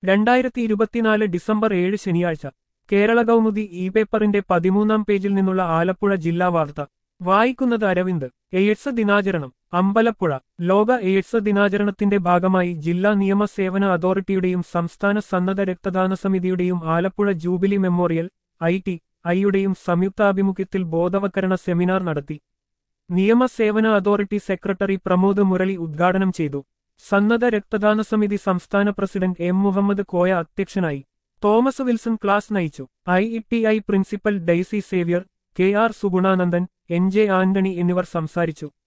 രണ്ടായിരത്തി ഇരുപത്തിനാല് ഡിസംബർ ഏഴ് ശനിയാഴ്ച കേരള കൗമുദി ഇ പേപ്പറിന്റെ പതിമൂന്നാം പേജിൽ നിന്നുള്ള ആലപ്പുഴ ജില്ലാ വാർത്ത വായിക്കുന്നത് അരവിന്ദ് എയ്ഡ്സ് ദിനാചരണം അമ്പലപ്പുഴ ലോക എയ്ഡ്സ് ദിനാചരണത്തിന്റെ ഭാഗമായി ജില്ലാ നിയമസേവന അതോറിറ്റിയുടെയും സംസ്ഥാന സന്നദ്ധ രക്തദാന സമിതിയുടെയും Alappuzha jubilee memorial I T ഐയുടെയും സംയുക്താഭിമുഖ്യത്തിൽ ബോധവൽക്കരണ സെമിനാർ നടത്തി നിയമസേവന അതോറിറ്റി സെക്രട്ടറി പ്രമോദ് മുരളി ഉദ്ഘാടനം ചെയ്തു സന്നദ്ധ രക്തദാന സമിതി സംസ്ഥാന പ്രസിഡന്റ് എം മുഹമ്മദ് കോയ അധ്യക്ഷനായി തോമസ് വിൽസൺ ക്ലാസ് നയിച്ചു I E T I principal Daisy Xavier K R Sugunanandan N J Antony എന്നിവർ സംസാരിച്ചു